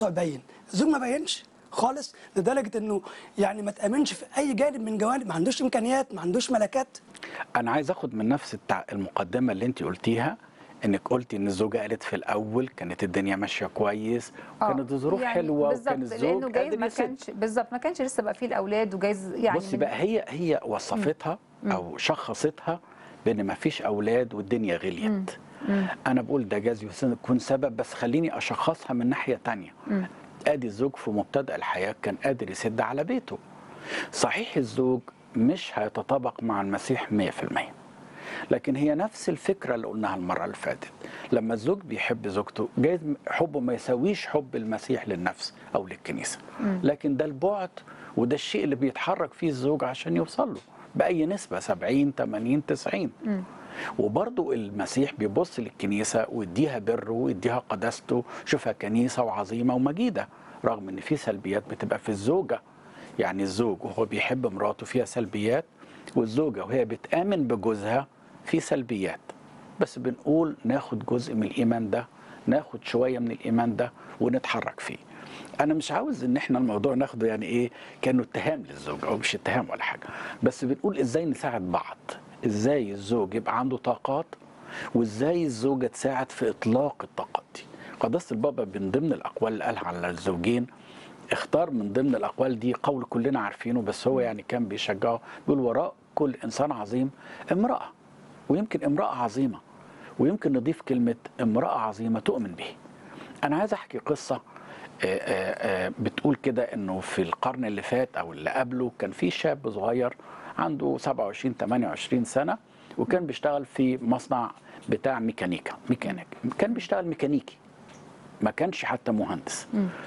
باين الزوج ما باينش خالص لدرجه انه يعني ما تامنش في اي جانب من جوانب ما عندوش امكانيات ما عندوش ملكات انا عايز اخد من نفس التع... المقدمه اللي انت قلتيها انك قلتي ان الزوجه قالت في الاول كانت الدنيا ماشيه كويس آه، كانت الظروف يعني حلوه بالظبط وكان لانه الزوج جايز قادر ما يسد. كانش بالظبط ما كانش لسه بقى فيه الاولاد وجايز يعني بصي من- بقى هي هي وصفتها او شخصتها بان ما فيش اولاد والدنيا غليت انا بقول ده جاز يكون سبب بس خليني اشخصها من ناحيه تانية ادي الزوج في مبتدا الحياه كان قادر يسد على بيته صحيح الزوج مش هيتطابق مع المسيح 100% لكن هي نفس الفكره اللي قلناها المره اللي فاتت لما الزوج بيحب زوجته جايز حبه ما يساويش حب المسيح للنفس او للكنيسه لكن ده البعد وده الشيء اللي بيتحرك فيه الزوج عشان يوصل له باي نسبه 70 80 90 وبرضه المسيح بيبص للكنيسه ويديها بره ويديها قداسته شوفها كنيسه وعظيمه ومجيده رغم ان في سلبيات بتبقى في الزوجه يعني الزوج وهو بيحب مراته فيها سلبيات والزوجه وهي بتامن بجوزها في سلبيات بس بنقول ناخد جزء من الايمان ده ناخد شويه من الايمان ده ونتحرك فيه انا مش عاوز ان احنا الموضوع ناخده يعني ايه كانه اتهام للزوج او مش اتهام ولا حاجه بس بنقول ازاي نساعد بعض ازاي الزوج يبقى عنده طاقات وازاي الزوجه تساعد في اطلاق الطاقات دي قداسه البابا من ضمن الاقوال اللي قالها على الزوجين اختار من ضمن الاقوال دي قول كلنا عارفينه بس هو يعني كان بيشجعه بيقول وراء كل انسان عظيم امراه ويمكن امراه عظيمه ويمكن نضيف كلمه امراه عظيمه تؤمن به انا عايز احكي قصه آه، آه، آه، بتقول كده انه في القرن اللي فات او اللي قبله كان في شاب صغير عنده 27 28 سنه وكان بيشتغل في مصنع بتاع ميكانيكا ميكانيك كان بيشتغل ميكانيكي ما كانش حتى مهندس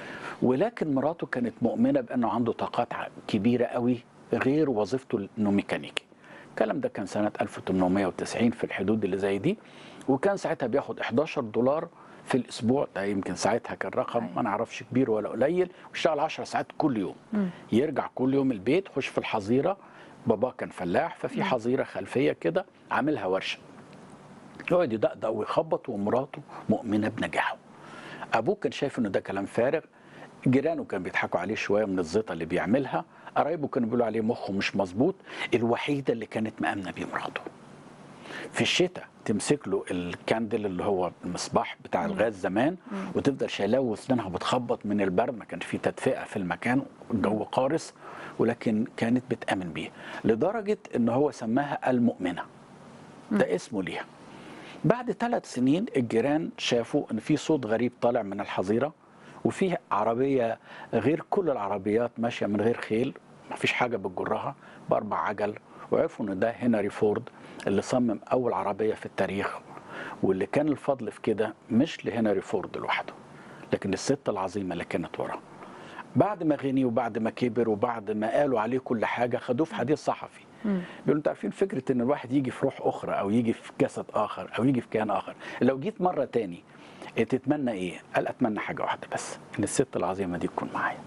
ولكن مراته كانت مؤمنه بانه عنده طاقات ع- كبيره قوي غير وظيفته انه ميكانيكي الكلام ده كان سنه 1890 في الحدود اللي زي دي وكان ساعتها بياخد 11 دولار في الاسبوع ده يمكن ساعتها كان رقم أيوة. ما نعرفش كبير ولا قليل واشتغل 10 ساعات كل يوم يرجع كل يوم البيت يخش في الحظيره بابا كان فلاح ففي حظيره خلفيه كده عاملها ورشه يقعد يدقدق ويخبط ومراته مؤمنه بنجاحه ابوه كان شايف انه ده كلام فارغ جيرانه كانوا بيضحكوا عليه شويه من الزيطه اللي بيعملها قرايبه كانوا بيقولوا عليه مخه مش مظبوط الوحيده اللي كانت مامنه بيه مراته في الشتاء تمسك له الكاندل اللي هو المصباح بتاع الغاز زمان وتفضل شايلاه واسنانها بتخبط من البرد ما كانش في تدفئه في المكان الجو قارس ولكن كانت بتامن بيه لدرجه ان هو سماها المؤمنه ده اسمه ليها بعد ثلاث سنين الجيران شافوا ان في صوت غريب طالع من الحظيره وفي عربيه غير كل العربيات ماشيه من غير خيل ما فيش حاجه بتجرها باربع عجل وعرفوا ان ده هنري فورد اللي صمم اول عربيه في التاريخ واللي كان الفضل في كده مش لهنري فورد لوحده لكن الست العظيمه اللي كانت وراه بعد ما غني وبعد ما كبر وبعد ما قالوا عليه كل حاجه خدوه في حديث صحفي بيقولوا انتوا عارفين فكره ان الواحد يجي في روح اخرى او يجي في جسد اخر او يجي في كيان اخر لو جيت مره تاني إيه تتمنى ايه قال اتمنى حاجه واحده بس ان الست العظيمه دي تكون معايا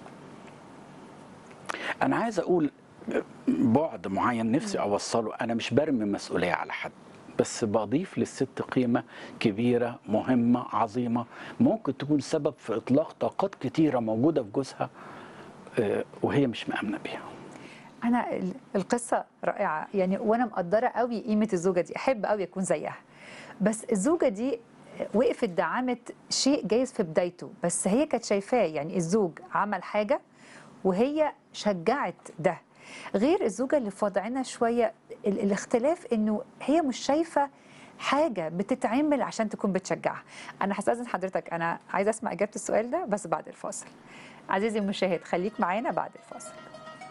انا عايز اقول بعد معين نفسي اوصله انا مش برمي مسؤوليه على حد بس بضيف للست قيمه كبيره مهمه عظيمه ممكن تكون سبب في اطلاق طاقات كتيره موجوده في جوزها آه، وهي مش مامنه بيها انا ال- القصه رائعه يعني وانا مقدره قوي قيمه الزوجه دي احب قوي اكون زيها بس الزوجه دي وقفت دعمت شيء جايز في بدايته بس هي كانت شايفاه يعني الزوج عمل حاجه وهي شجعت ده غير الزوجه اللي في وضعنا شويه ال- الاختلاف انه هي مش شايفه حاجه بتتعمل عشان تكون بتشجعها انا هستاذن حضرتك انا عايزه اسمع اجابه السؤال ده بس بعد الفاصل عزيزي المشاهد خليك معانا بعد الفاصل